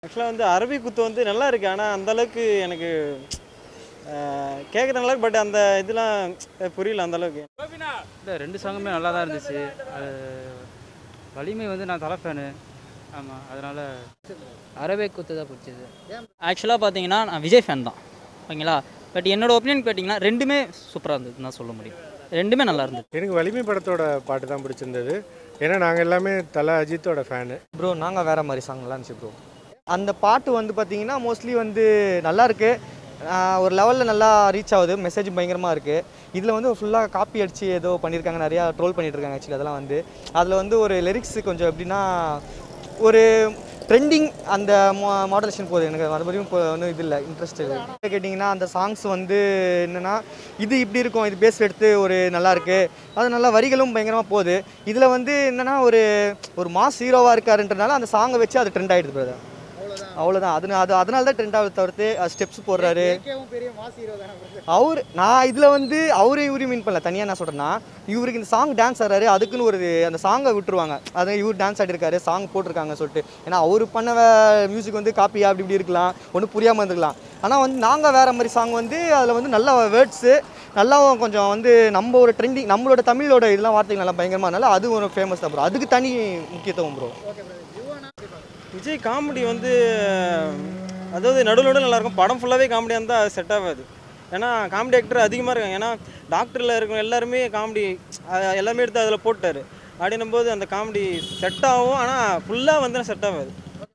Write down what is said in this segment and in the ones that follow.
ஆக்சுவலாக வந்து அரபி குத்து வந்து நல்லா இருக்கு ஆனால் அந்த அளவுக்கு எனக்கு கேட்குற நல்லா இருக்கு பட் அந்த இதெல்லாம் அஹ், புரியல அந்த அளவுக்கு இல்லை ரெண்டு சாங்குமே நல்லா தான் இருந்துச்சு அது வலிமை வந்து நான் தலை ஃபேனு ஆமாம் அதனால் அரபே குத்து தான் பிடிச்சது ஆக்சுவலாக பார்த்தீங்கன்னா நான் விஜய் ஃபேன் தான் ஓகேங்களா பட் என்னோட ஒப்பீனியன் கேட்டிங்கன்னா ரெண்டுமே சூப்பராக இருந்ததுன்னு தான் சொல்ல முடியும் ரெண்டுமே நல்லா இருந்தது எனக்கு வலிமை படத்தோட பாட்டு தான் பிடிச்சிருந்தது ஏன்னா நாங்கள் எல்லாமே தலை அஜித்தோட ஃபேனு ப்ரோ நாங்கள் வேறு மாதிரி சாங் நல்லா இருந்துச்சு ப்ரோ அந்த பாட்டு வந்து பார்த்தீங்கன்னா மோஸ்ட்லி வந்து நல்லா இருக்கு ஆஹ் ஒரு லெவலில் நல்லா ரீச் ஆகுது மெசேஜ் பயங்கரமாக இருக்குது இதில் வந்து ஃபுல்லாக காப்பி அடித்து ஏதோ பண்ணியிருக்காங்க நிறையா ட்ரோல் பண்ணிட்டு இருக்காங்க ஆக்சுவலி அதெல்லாம் வந்து அதில் வந்து ஒரு லிரிக்ஸ் கொஞ்சம் எப்படின்னா ஒரு ட்ரெண்டிங் அந்த மோ மாடலேஷன் போகுது எனக்கு மறுபடியும் இப்போ ஒன்றும் இது இல்லை இன்ட்ரெஸ்ட் இல்லை கேட்டிங்கன்னா அந்த சாங்ஸ் வந்து என்னென்னா இது இப்படி இருக்கும் இது பேஸ் எடுத்து ஒரு நல்லா இருக்கு அது நல்லா வரிகளும் பயங்கரமாக போகுது இதில் வந்து என்னென்னா ஒரு ஒரு மாஸ் ஹீரோவாக இருக்காருன்றனால அந்த சாங்கை வச்சு அது ட்ரெண்ட் ஆகிடுது பிரதர் அவ்வளோதான் அது அது அதனால தான் ட்ரெண்ட் ஆகுது தவிர்த்து ஸ்டெப்ஸ் போடுறாரு அவர் நான் இதில் வந்து அவரையும் இவரையும் மீன் பண்ணல தனியாக நான் சொல்கிறேன்னா இவருக்கு இந்த சாங் டான்ஸ் ஆடுறாரு அதுக்குன்னு ஒரு அந்த சாங்கை விட்டுருவாங்க அதை இவர் டான்ஸ் ஆடிருக்காரு சாங் போட்டிருக்காங்க சொல்லிட்டு ஏன்னா அவர் பண்ண மியூசிக் வந்து காப்பியா அப்படி இப்படி இருக்கலாம் ஒன்றும் புரியாமல் இருந்துக்கலாம் ஆனால் வந்து நாங்கள் வேறு மாதிரி சாங் வந்து அதில் வந்து நல்ல வேர்ட்ஸு நல்லா கொஞ்சம் வந்து நம்ம ஒரு ட்ரெண்டிங் நம்மளோட தமிழோட இதெல்லாம் வார்த்தைகள் நல்லா பயங்கரமாக இருந்தாலும் அது ஒரு ஃபேமஸ் தான் ப்ரோ அதுக்கு தனி முக்கியத்துவம் ப்ரோ விஜய் காமெடி வந்து அதாவது நடுவில் நடுவில் நல்லா இருக்கும் படம் ஃபுல்லாகவே காமெடியாக இருந்தால் செட் ஆகாது ஏன்னா காமெடி ஆக்டர் அதிகமாக இருக்காங்க ஏன்னா டாக்டரில் இருக்கிற எல்லாருமே காமெடி எல்லாமே எடுத்து அதில் போட்டார் அப்படின்னும் போது அந்த காமெடி செட் ஆகும் ஆனால் ஃபுல்லாக வந்து செட் ஆகாது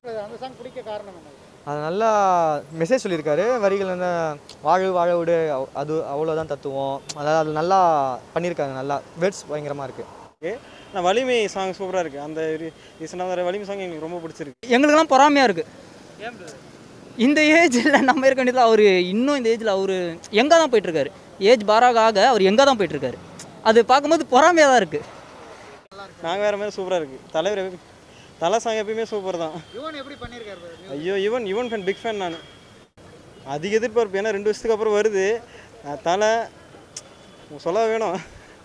அது நல்லா மெசேஜ் சொல்லியிருக்காரு வரிகள் வந்து வாழு வாழ விடு அவ்- அது அவ்வளோதான் தத்துவம் அதாவது அது நல்லா பண்ணியிருக்காங்க நல்லா வேர்ட்ஸ் பயங்கரமாக இருக்குது ஆனால் வலிமை சாங் சூப்பராக இருக்குது அந்த ரீசெண்டாக வர வலிமை சாங் எனக்கு ரொம்ப பிடிச்சிருக்கு எங்களுக்கெல்லாம் பொறாமையாக இருக்குது இந்த ஏஜில் நம்ம இருக்க வேண்டியதில் அவர் இன்னும் இந்த ஏஜில் அவர் எங்கே தான் போயிட்டுருக்காரு ஏஜ் பாராக ஆக அவர் எங்கே தான் போயிட்டுருக்காரு அது பார்க்கும்போது பொறாமையாக தான் இருக்குது நாங்கள் வேறு மாதிரி சூப்பராக இருக்குது தலைவர் எப்ப- தலை சாங் எப்பயுமே சூப்பர் தான் ஐயோ Yuvan Yuvan fan big fan நான் அதிக எதிர்பார்ப்பு ஏன்னா ரெண்டு வருஷத்துக்கு அப்புறம் வருது அஹ் தலை சொல்ல வேணும்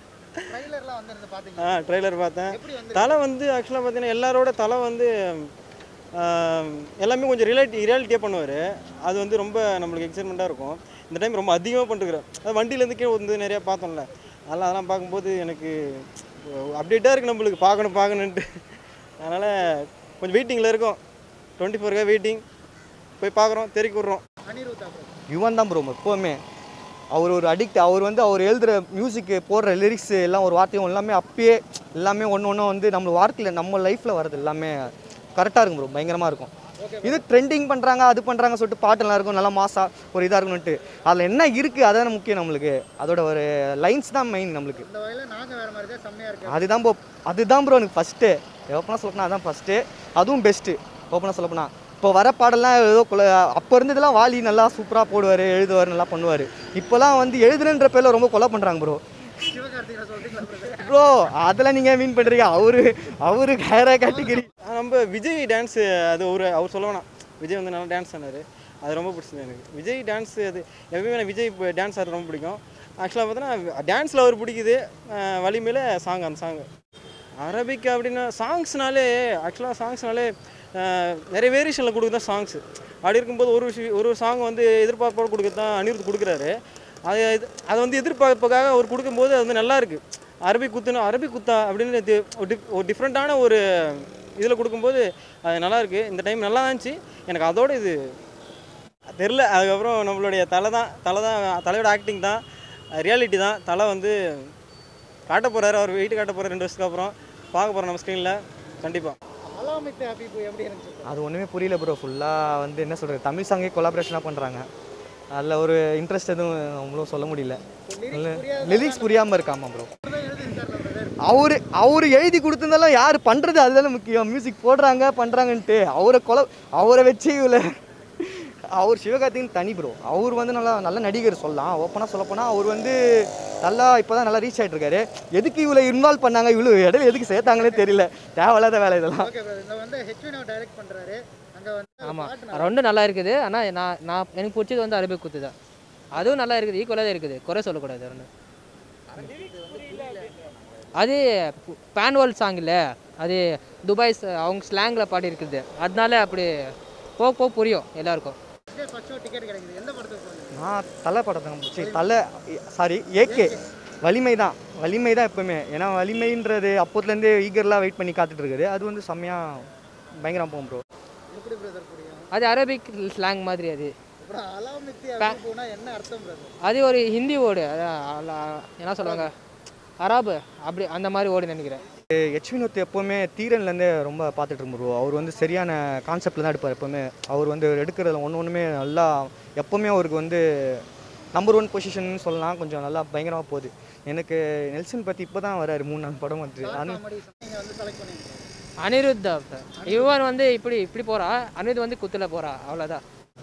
ஆ ட்ரெய்லர் பார்த்தேன் தலை வந்து ஆக்சுவலாக பார்த்தீங்கன்னா எல்லாரோட தலை வந்து ஆம், எல்லாமே கொஞ்சம் ரியாலிட்டி ரியாலிட்டியாக பண்ணுவார் அது வந்து ரொம்ப நம்மளுக்கு எக்ஸைட்மெண்ட்டாக இருக்கும் இந்த டைம் ரொம்ப அதிகமாக பண்ணிருக்கிறேன் அது வண்டியிலேருந்து கீழே வந்து நிறையா பார்த்தோம்ல அதெல்லாம் அதெல்லாம் பார்க்கும்போது எனக்கு அப்டேட்டாக இருக்குது நம்மளுக்கு பார்க்கணும் பார்க்கணுன்ட்டு அதனால் கொஞ்சம் வெயிட்டிங்கில் இருக்கோம் டுவெண்ட்டி ஃபோர்க்காக வெயிட்டிங் போய் பார்க்குறோம் தெறிக்க விட்றோம் யுவன் தான் ப்ரோ எப்போவுமே அவர் ஒரு அடிக்ட் அவர் வந்து அவர் எழுதுகிற மியூசிக்கு போடுற லிரிக்ஸ் எல்லாம் ஒரு வார்த்தையும் எல்லாமே அப்பயே எல்லாமே ஒன்று ஒன்று வந்து நம்ம வார்த்தையில் நம்ம லைஃப்பில் வர்றது எல்லாமே கரெக்டாக இருக்கும் ப்ரோ பயங்கரமாக இருக்கும் இது ட்ரெண்டிங் பண்ணுறாங்க அது பண்ணுறாங்க சொல்லிட்டு பாட்டெல்லாம் இருக்கும் நல்லா மாசா ஒரு இதாக இருக்கணும்ட்டு அதில் என்ன இருக்குது அதான் முக்கியம் நம்மளுக்கு அதோட ஒரு லைன்ஸ் தான் மெயின் நம்மளுக்கு அதுதான் ப்ரோ அதுதான் ப்ரோ எனக்கு ஃபஸ்ட்டு ஓப்பனாக சொல்லப்போனா அதான் ஃபஸ்ட்டு அதுவும் பெஸ்ட்டு ஓப்பனாக சொல்லப்போனா இப்போ வர பாடலாம் ஏதோ கொல அப்போ இருந்ததெல்லாம் வாலி நல்லா சூப்பராக போடுவார் எழுதுவார் நல்லா பண்ணுவார் இப்போலாம் வந்து எழுதுறன்ற பேரில் ரொம்ப கொலை பண்ணுறாங்க ப்ரோ ப்ரோ அதெல்லாம் நீங்கள் மீன் பண்ணுறீங்க அவரு அவரு வேற கேட்டகிரி நம்ம விஜய் டான்ஸு அது ஒரு அவர் சொல்ல வேணாம் விஜய் வந்து நல்லா டான்ஸ் ஆனார் அது ரொம்ப பிடிச்சது எனக்கு விஜய் டான்ஸ் அது எப்பயுமே எனக்கு விஜய் டான்ஸ் ஆடுறது ரொம்ப பிடிக்கும் ஆக்சுவலாக பார்த்தீங்கன்னா டான்ஸில் அவர் பிடிக்குது அஹ் வலிமையில் சாங் அந்த சாங் அரபிக் அப்படின்னா சாங்ஸ்னாலே ஆக்சுவலாக சாங்ஸ்னாலே நிறைய வேரியேஷனில் கொடுக்குறது தான் சாங்ஸ் அப்படி இருக்கும்போது ஒரு விஷயம் ஒரு ஒரு சாங் வந்து எதிர்பார்ப்போடு கொடுக்குறது தான் அனிருத் கொடுக்குறாரு அது இது- அதை வந்து எதிர்பார்ப்புக்காக அவர் கொடுக்கும்போது அது வந்து நல்லா இருக்கு அரபி குத்துனா அரபி குத்தா அப்படின்னு இது ஒரு டிஃப்- ஒரு டிஃப்ரெண்ட்டான ஒரு இதில் கொடுக்கும்போது அது நல்லா இருக்கு இந்த டைம் நல்லா இருந்துச்சு எனக்கு அதோட இது தெரில அதுக்கப்புறம் நம்மளுடைய தலை தான் தலை தான் தலையோட ஆக்டிங் தான் ரியாலிட்டி தான் தலை வந்து காட்ட போகிறாரு அவர் வெயிட் காட்ட போகிறார் ரெண்டு வருஷத்துக்கு அப்புறம் பார்க்க போகிறோம் நம்ம ஸ்க்ரீனில் கண்டிப்பாக அது ஒன்றுமே புரியல ப்ரோ ஃபுல்லாக வந்து என்ன சொல்கிறது தமிழ் சாங்கே கொலாபரேஷனாக பண்ணுறாங்க அதில் ஒரு இன்ட்ரெஸ்ட் எதுவும் நம்மளும் சொல்ல முடியல லிரிக்ஸ் புரியாமல் இருக்காமா ப்ரோ அவர் அவர் எழுதி கொடுத்ததாலும் யார் பண்ணுறது அதுதானே முக்கியம் மியூசிக் போடுறாங்க பண்ணுறாங்கன்ட்டு அவரை கொலை அவரை வச்சு இவ்வளோ அவர் சிவகார்த்திகன் தனி ப்ரோ அவர் வந்து நல்லா நல்ல நடிகர் சொல்லலாம் ஓப்பனாக சொல்லப்போனால் அவர் வந்து நல்லா இப்போ தான் நல்லா ரீச் ஆகிட்டு இருக்காரு எதுக்கு இவ்வளோ இன்வால்வ் பண்ணாங்க இவ்வளோ இடையில எதுக்கு சேர்த்தாங்களே தெரியல தேவையில்லாத வேலை இதெல்லாம் ஆமாம் ரெண்டும் நல்லா இருக்குது ஆனால் நான் நான் எனக்கு பிடிச்சது வந்து அரபிக் குத்து தான் அதுவும் நல்லா இருக்குது ஈக்குவலாக தான் இருக்குது குறை சொல்லக்கூடாது ரெண்டு அது பேன்வால் சாங் இல்லை அது துபாய் ச- அவங்க ஸ்லாங்கில் பாடி இருக்குது அதனால அப்படி போக போக புரியும் எல்லாருக்கும் நான் தலை படத்தை சரி தலை சாரி ஏகே வலிமை தான் வலிமை தான் எப்பவுமே ஏன்னா வலிமைன்றது அப்போத்துலேருந்தே ஈகர்லாம் வெயிட் பண்ணி காத்துட்டு இருக்குது அது வந்து செம்மையாக பயங்கரம் போகும் ப்ரோ அது அரபிக் ஸ்லாங் மாதிரி அது அது ஒரு ஹிந்தி வேர்டு அதான் அல- என்ன சொல்லுவாங்க அராபு அப்படி அந்த மாதிரி வேர்டு நினைக்கிறேன் ஹெச் வினோத் எப்போவுமே தீரன்லேருந்தே ரொம்ப பார்த்துட்டு இருப்போம் bro. அவர் வந்து சரியான கான்செப்டில் தான் எடுப்பார் எப்போவுமே அவர் வந்து எடுக்கிறதுல ஒன்று ஒன்றுமே நல்லா எப்போவுமே அவருக்கு வந்து நம்பர் ஒன் பொசிஷன் சொல்லலாம் கொஞ்சம் நல்லா பயங்கரமாக போகுது எனக்கு நெல்சன் பற்றி இப்போ தான் வராரு மூணு நாலு படம் வந்து அந்த அனிருத் தான் இவன் வந்து இப்படி இப்படி போறா அனிருத் வந்து குத்துல போறா அவ்வளோதான்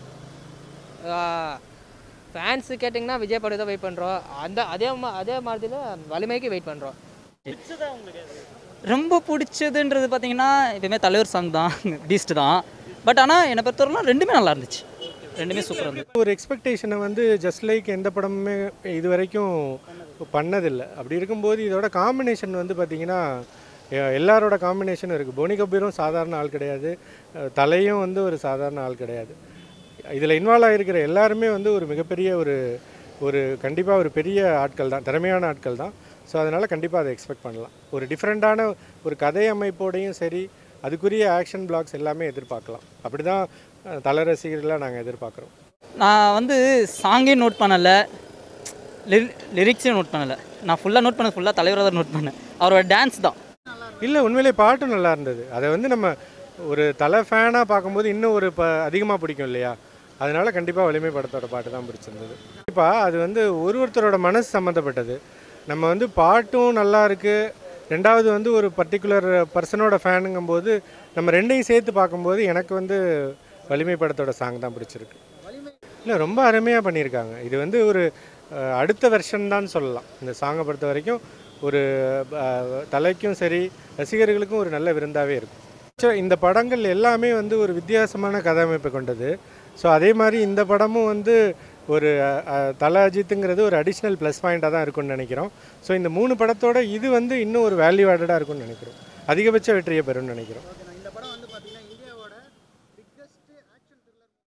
ஃபேன்ஸு கேட்டிங்கன்னா விஜய் படம் தான் வெயிட் பண்ணுறோம் அந்த அதே மா அதே மாதிரில வலிமைக்கு வெயிட் பண்ணுறோம் ரொம்ப பிடிச்சதுன்றது பார்த்தீங்கன்னா எப்பயுமே தலைவர் சாங் தான் பீஸ்ட் தான் பட் ஆனால் என்னை பொறுத்தவரைலாம் ரெண்டுமே நல்லா இருந்துச்சு ரெண்டுமே சூப்பராக இருந்துச்சு ஒரு எக்ஸ்பெக்டேஷனை வந்து ஜஸ்ட் லைக் எந்த படமுமே இது வரைக்கும் பண்ணதில்லை அப்படி இருக்கும்போது இதோட காம்பினேஷன் வந்து பார்த்திங்கன்னா எ- எல்லாரோட காம்பினேஷனும் இருக்குது போனி கபீரும் சாதாரண ஆள் கிடையாது அஹ் தலையும் வந்து ஒரு சாதாரண ஆள் கிடையாது இதில் இன்வால்வ் ஆகிருக்கிற எல்லாருமே வந்து ஒரு மிகப்பெரிய ஒரு ஒரு கண்டிப்பாக ஒரு பெரிய ஆட்கள் தான் திறமையான ஆட்கள் தான் ஸோ அதனால் கண்டிப்பாக அதை எக்ஸ்பெக்ட் பண்ணலாம் ஒரு டிஃப்ரெண்ட்டான ஒரு கதை அமைப்போடையும் சரி அதுக்குரிய ஆக்ஷன் பிளாக்ஸ் எல்லாமே எதிர்பார்க்கலாம் அப்படி தான் தல ரசிகர்களாக நாங்கள் எதிர்பார்க்குறோம் நான் வந்து சாங்கே நோட் பண்ணலை லிரிக்ஸையும் நோட் பண்ணலை நான் ஃபுல்லாக நோட் பண்ணது ஃபுல்லாக தலைவராக தான் நோட் பண்ணேன் அவரோட டான்ஸ் தான் இல்லை உண்மையிலே பாட்டும் நல்லா இருந்தது அதை வந்து நம்ம ஒரு தலை ஃபேனாக பார்க்கும்போது இன்னும் ஒரு ப அதிகமாக பிடிக்கும் இல்லையா அதனால கண்டிப்பாக வலிமை படத்தோட பாட்டு தான் பிடிச்சிருந்தது கண்டிப்பாக அது வந்து ஒரு ஒருத்தரோட மனசு சம்மந்தப்பட்டது நம்ம வந்து பாட்டும் நல்லா இருக்குது ரெண்டாவது வந்து ஒரு பர்டிகுலர் பர்சனோட ஃபேனுங்கும்போது நம்ம ரெண்டையும் சேர்த்து பார்க்கும்போது எனக்கு வந்து வலிமை படத்தோட சாங் தான் பிடிச்சிருக்கு இல்லை ரொம்ப அருமையாக பண்ணியிருக்காங்க இது வந்து ஒரு அஹ், அடுத்த வெர்ஷன் தான் சொல்லலாம் இந்த சாங்கை பொறுத்த வரைக்கும் ஒரு அஹ், தலைக்கும் சரி ரசிகர்களுக்கும் ஒரு நல்ல விருந்தாகவே இருக்கும் Actually, இந்த படங்கள் எல்லாமே வந்து ஒரு வித்தியாசமான கதையமைப்பை கொண்டது ஸோ அதே மாதிரி இந்த படமும் வந்து ஒரு அஹ், அஹ், தல அஜித்துங்கிறது ஒரு அடிஷ்னல் ப்ளஸ் பாயிண்ட்டாக தான் இருக்கும்னு நினைக்கிறோம் ஸோ இந்த மூணு படத்தோட இது வந்து இன்னும் ஒரு வேல்யூ ஆடடாக இருக்கும்னு நினைக்கிறோம் அதிகபட்ச வெற்றியை பெறும்னு நினைக்கிறோம்